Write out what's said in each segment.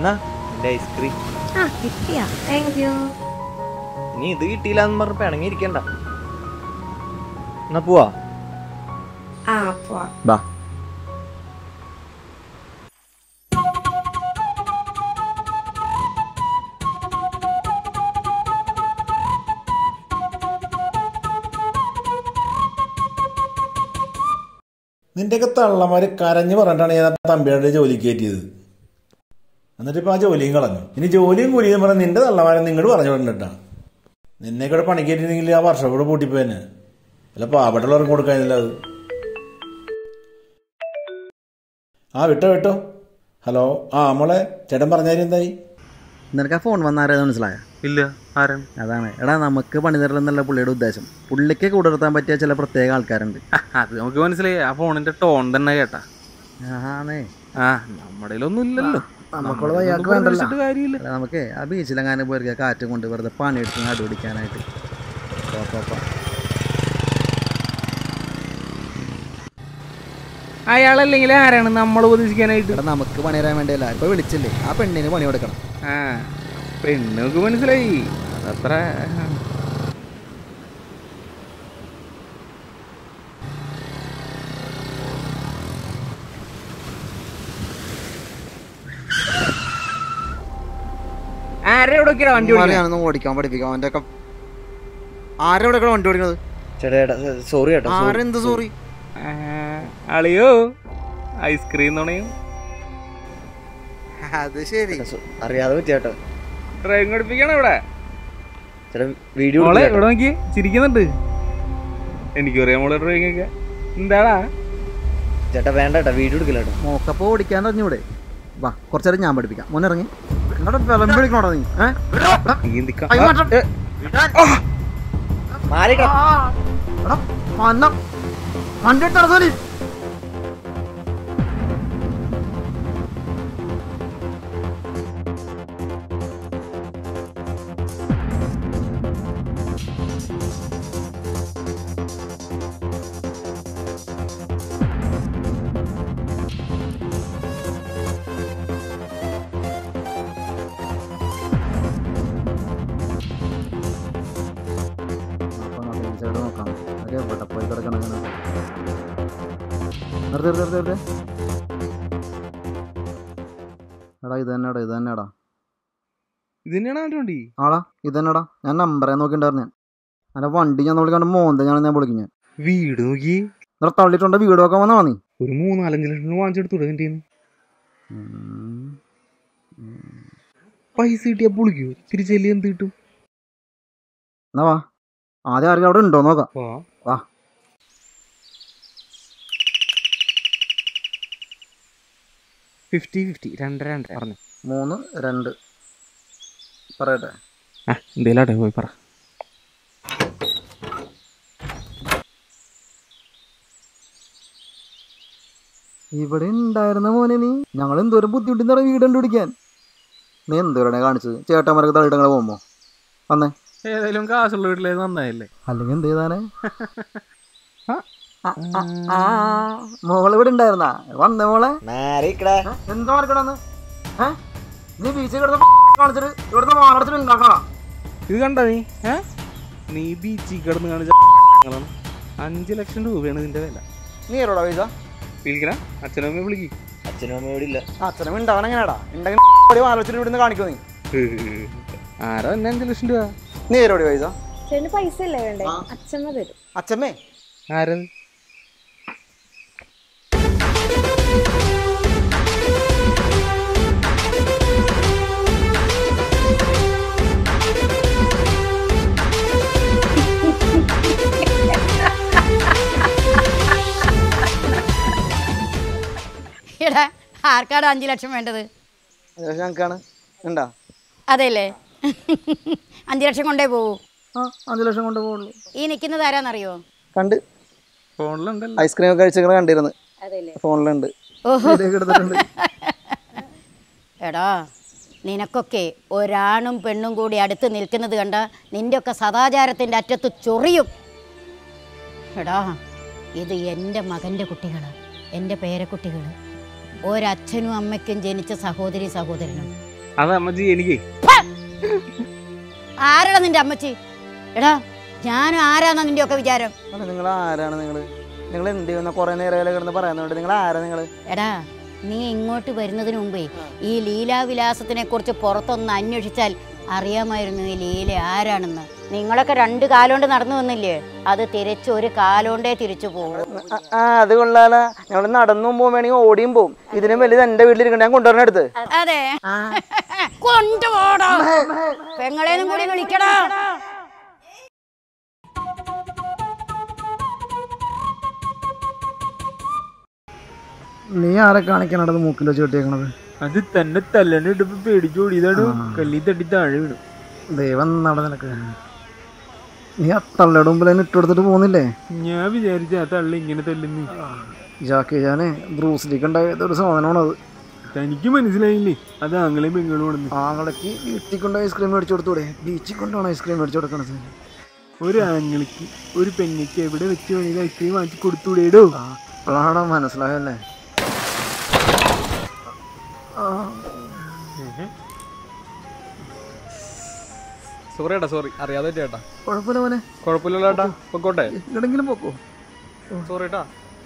എന്നാ എന്റെ ഐസ്ക്രീം ആ കിട്ടിയാ താങ്ക് യു ഇനി ഇത് കിട്ടിയില്ല എന്ന് പറഞ്ഞ് പിണങ്ങിയിരിക്കണ്ട എന്നാ പോവാ ആ പോവാ ബാ നിന്റെയൊക്കെ തള്ളമാര് കരഞ്ഞു പറഞ്ഞിട്ടാണ് ഞാൻ ആ തമ്പിയുടെ ജോലിക്ക് കയറ്റിയത് എന്നിട്ട് ഇപ്പൊ ആ ജോലിയും കളഞ്ഞു ഇനി ജോലിയും കൂലിയും പറഞ്ഞ നിന്റെ തള്ളമാരെ നിങ്ങോട് പറഞ്ഞു പറഞ്ഞിട്ടാ നിന്നെ കൂടെ പണി കയറ്റിയിരുന്നെങ്കിൽ ആ വർഷം കൂടെ പൂട്ടിപ്പോയെന്നെ അല്ല പാവപ്പെട്ടുള്ളവർക്ക് കൊടുക്കാനില്ല അത് ആ വിട്ടോ വിട്ടോ ഹലോ ആ മോളെ ചേട്ടൻ പറഞ്ഞാലും എന്തായി നിനക്ക് ആ ഫോൺ വന്നാരേത് മനസ്സിലായ ഇല്ല ആരാണ് അതാണ് എടാ നമുക്ക് പണി തരലെന്നല്ല പുള്ളിയുടെ ഉദ്ദേശം പുള്ളിക്ക് കൂടെ നിർത്താൻ പറ്റിയ ചില പ്രത്യേക ആൾക്കാരുണ്ട് അത് നമുക്ക് മനസ്സിലായി ആ ഫോണിന്റെ ടോൺ തന്നെ കേട്ടാ ആണേ ആ നമ്മുടെ ഒന്നും ഇല്ലല്ലോ നമുക്കുള്ള അയാൾക്ക് വേണ്ടല്ലോ എടാ, നമുക്ക് ആ ബീച്ചിലെങ്ങാനും പോയിരിക്കുക കാറ്റും കൊണ്ട് വെറുതെ പണിയെടുത്ത് നടുപിടിക്കാനായിട്ട് പോ, പോ, പോ. അയാളല്ലെങ്കിൽ ആരാണ് നമ്മൾ ഉപദേശിക്കാനായിട്ട് എടാ നമുക്ക് പണി തരാൻ വേണ്ടിയല്ല ഇപ്പൊ വിളിച്ചില്ലേ ആ പെണ്ണിന് പണി കൊടുക്കണം ആ പെണ്ണുക്ക് മനസ്സിലായി അതത്ര ആരെ ഇവിടെ വെക്കടാ വണ്ടി ഓടിക്കണേ? ഞാനൊന്ന് ഓടിക്കാൻ പഠിപ്പിക്കാം അവന്റെ ഒക്കെ ആരെവിടെ വണ്ടി ഓടിക്കുന്നത് ചേട്ടാ സോറി ചേട്ടാ sorry. ആരെന്ത് സോറി ആ, അളിയോ ഐസ്ക്രീം തുണയും അത് ശരി സോ- അറിയാതെ പറ്റിയാട്ടോ ഡ്രൈവിംഗ് പഠിപ്പിക്കണം ഇവിടെ ചേട്ടാ വീഡിയോ മോളെ ഇവിടെ നോക്കി ചിരിക്കുന്നുണ്ട് എനിക്കറിയാം മോളെ ഡ്രൈവിംഗ് ഒക്കെ എന്താടാ ചേട്ടാ വേണ്ട ചേട്ടാ വീഡിയോ എടുക്കില്ല കേട്ടോ മോക്കപ്പോ ഓടിക്കാൻ അറിഞ്ഞൂടെ വാ കുറച്ചേരം ഞാൻ പഠിപ്പിക്കാം മോനിറങ്ങി എന്നോട് വിളമ്പി വിളിക്കണോടാ നീ ഏഹ് നീ എന്തിക്കാ കൈ മാറ്റം. മാറിക്കോ എടാ, മന്ന. വണ്ടി എടുത്ത് നടന്നോ നീ? അപ്പൊ നമുക്ക് ഈ side നോക്കാം. ഒരു എവിടെ പോയി കിടക്കണം ഇങ്ങനെ? നിർത്ത് നിർത്ത് നിർത്ത് നിർത്ത്. എടാ ഇത് തന്നെടാ ഇത് തന്നെടാ ഇത് തന്നെയാണ് അവന്റെ വണ്ടി ആടാ ഇത് തന്നെടാ ഞാൻ നമ്പറേ നോക്കിണ്ടായിരുന്നു ഞാൻ എൻ്റെ വണ്ടി ഞാൻ വിളിക്കാണ്ട് മോന്ത ഞാൻ ഞാൻ വിളിക്കും ഞാൻ വീട് നോക്കി എന്നിട്ട് തള്ളിട്ടുണ്ട് വീട് നോക്കാൻ വന്നാ നീ ഒരു മൂന്നാലഞ്ച് ലക്ഷം രൂപ വാങ്ങിച്ചെടുത്തു എന്റെ പൈസ കിട്ടിയാ പൊളിക്കൂ തിരിച്ചെല്ലി എന്ത് കിട്ടും എന്നാ വാ ആദ്യം ആരെങ്കിലും അവിടെ ഉണ്ടോ നോക്കാം വാ വാ ഫിഫ്റ്റി ഫിഫ്റ്റി രണ്ടര രണ്ടര പറഞ്ഞു മൂന്ന് രണ്ട് പറയട്ടെ ആ എന്തേലാട്ടെ പോയി പറ ഇവിടെ ഉണ്ടായിരുന്ന മോനെ നീ ഞങ്ങൾ എന്തോരം ബുദ്ധിമുട്ടിന്ന് വീട് കണ്ടുപിടിക്കാൻ നീ എന്തോരാണ് കാണിച്ചത് ചേട്ടന്മാരൊക്കെ തള്ളിട്ടങ്ങളെ പോകുമ്പോ വന്നേ ഏതായാലും കാശുള്ള വീട്ടിലേക്ക് നന്നായില്ലേ അല്ലെങ്കിൽ എന്ത് ചെയ്താനെ ആ. ആ, ആ, ആ. മോള് ഇവിടെ ഉണ്ടായിരുന്ന വന്നേ മോളെ മാറിക്കടാ ഏ? എന്താ മറക്കണെന്ന് ഏ നീ ബീച്ചിൽ കിടന്ന് കാണിച്ചിട്ട് ഇവിടുന്ന് മാനടച്ചിട്ട് ഉണ്ടാക്കണം ഇത് കണ്ട നീ ഏ നീ ബീച്ചിൽ കിടന്ന് കാണിച്ച ങ്ങളാണ്. അഞ്ച് ലക്ഷം രൂപയാണ് ഇതിന്റെ വില നീ എവിടെ പൈസ വിളിക്കണ അച്ഛനും അമ്മയും വിളിക്ക് അച്ഛനും അമ്മയോട് ഇല്ല അച്ഛനും ഉണ്ടാവണം എങ്ങനെയാടാ ഉണ്ടെങ്കിൽ ആലോചിച്ചിട്ട് ഇവിടുന്ന് കാണിക്കോ നീ ആരോ എന്നെ അഞ്ച് ലക്ഷം രൂപ നീ എവിടെ പൈസ ചേട്ടന് പൈസ അല്ലേ വേണ്ടേ അച്ഛമ്മ തരും അച്ഛമ്മേ ആരത് എടാ ആർക്കാണ് അഞ്ച് ലക്ഷം വേണ്ടത് അത്യാവശ്യം ഞങ്ങൾക്കാണ് ഉണ്ടാ അതെല്ലേ അഞ്ച് ലക്ഷം കൊണ്ടേ പോകൂ ആ അഞ്ച് ലക്ഷം കൊണ്ട് പോകുള്ളൂ ഈ നിൽക്കുന്നത് ആരാന്നറിയോ കണ്ട് ഫോണിലുണ്ടല്ലോ ഐസ്ക്രീം ഒക്കെ കഴിച്ചിങ്ങനെ കണ്ടിരുന്നു അതെല്ലേ ഫോണിലുണ്ട് ഓഹോ ഇതൊക്കെ എടുത്തിട്ടുണ്ട് എടാ നിനക്കൊക്കെ ഒരാണും പെണ്ണും കൂടി അടുത്ത് നിൽക്കുന്നത് കണ്ട നിൻ്റെയൊക്കെ സദാചാരത്തിൻ്റെ അറ്റത്ത് ചൊറിയും എടാ ഇത് എൻ്റെ മകൻ്റെ കുട്ടികൾ എൻ്റെ പേരക്കുട്ടികൾ ഒരച്ഛനും അമ്മയ്ക്കും ജനിച്ച സഹോദരി സഹോദരനും അത് അമ്മച്ചി എനിക്ക് ആരാടാ നിന്റെ അമ്മച്ചി എടാ ഞാൻ ആരാന്നാ നിന്റെ ഒക്കെ വിചാരം അല്ല നിങ്ങൾ ആരാണ് നിങ്ങൾ നിങ്ങൾ എന്ത് ചെയ്യുന്ന കുറേ നേരം കിടന്ന് പറയുന്നുണ്ട് നിങ്ങൾ ആരാ നിങ്ങൾ എടാ നീ ഇങ്ങോട്ട് വരുന്നതിന് മുമ്പേ ഈ ലീലാവിലാസത്തിനെ കുറിച്ച് പുറത്തൊന്ന് അന്വേഷിച്ചാൽ അറിയാമായിരുന്നു ഈ ലീല ആരാണെന്ന് നിങ്ങളൊക്കെ രണ്ട് കാലോണ്ട് നടന്നു വന്നില്ലേ അത് തിരിച്ച് ഒരു കാലോണ്ടേ തിരിച്ചു പോകും ആ അത് കൊള്ളാല ഞങ്ങൾ നടന്നു പോകുമ്പോൾ വേണമെങ്കിൽ ഓടിയും പോകും ഇതിനും വലുത് എൻ്റെ വീട്ടിലിരിക്കണ്ട ഞാൻ കൊണ്ടുവരണ അടുത്ത് അതെ കൊണ്ടുപോടാ പെങ്ങളേനും കൂടി വിളിക്കടാ നീ ആരെ കാണിക്കാനാണ് മൂക്കിൽ വെച്ച് കെട്ടിയേക്കണത് അത് തന്നെ തല്ലണ ഇട്ടപ്പോ പേടിച്ചു ഓടിയതാണ് കല്ലി തട്ടി താഴെ വീണു ദൈവം നട നിനക്ക് നീ ആ തള്ളയുടെ മുമ്പിൽ തന്നെ ഇട്ടെടുത്തിട്ട് പോകുന്നില്ലേ ഞാൻ വിചാരിച്ച ആ തള്ളി ഇങ്ങനെ തല്ലുന്നു ജാക്കി ജാനെ ബ്രൂസിലേക്ക് ഉണ്ടായത് ഒരു സാധനമാണത് തനിക്ക് മനസ്സിലായില്ലേ അത് ആങ്ങളെയും പെങ്ങളും ആണെന്ന് ആങ്ങളക്ക് വീട്ടിൽ കൊണ്ട് ഐസ്ക്രീം മേടിച്ചു കൊടുത്തൂടെ ബീച്ചിൽ കൊണ്ടാണ് ഐസ്ക്രീം മേടിച്ചു കൊടുക്കണത് ഒരു ആങ്ങളിക്ക് ഒരു പെങ്ങയ്ക്ക് എവിടെ വെച്ച് വേണമെങ്കിൽ ഐസ്ക്രീം വാങ്ങിച്ച് കൊടുത്തൂടേടോ അപ്പോഴാണ് മനസ്സിലായല്ലേ സോറി ഏട്ടാ സോറി അറിയാതെ ചേട്ടാ കുഴപ്പമില്ല മോനെ കുഴപ്പമില്ലല്ലോ ഏട്ടാ പൊക്കോട്ടെ എങ്ങടെങ്കിലും പൊക്കോ സോറി ഏട്ടാ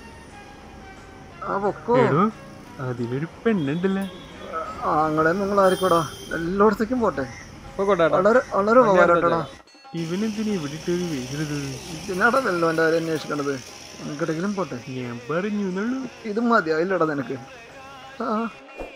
ആ പൊക്കോ എടോ അതിലൊരു പെണ്ണുണ്ടല്ലേ ആങ്ങളെ നിങ്ങൾ ആയിരിക്കോടാ എല്ലായിടത്തേക്കും പോട്ടെ പൊക്കോട്ടെ ഏട്ടാ വളരെ വളരെ ഉപകാരട്ടോടാ ഇവനെന്തിനാ ഇവിടെ ഇട്ടൊരു വീഴുന്നത് ഇതിനാടാ വെല്ലോൻ്റെ കാര്യം അന്വേഷിക്കണത് എങ്ങടെങ്കിലും പോട്ടെ ഞാൻ പറഞ്ഞു എന്നുള്ളൂ ഇത് മതിയായില്ലടാ നിനക്ക് ആ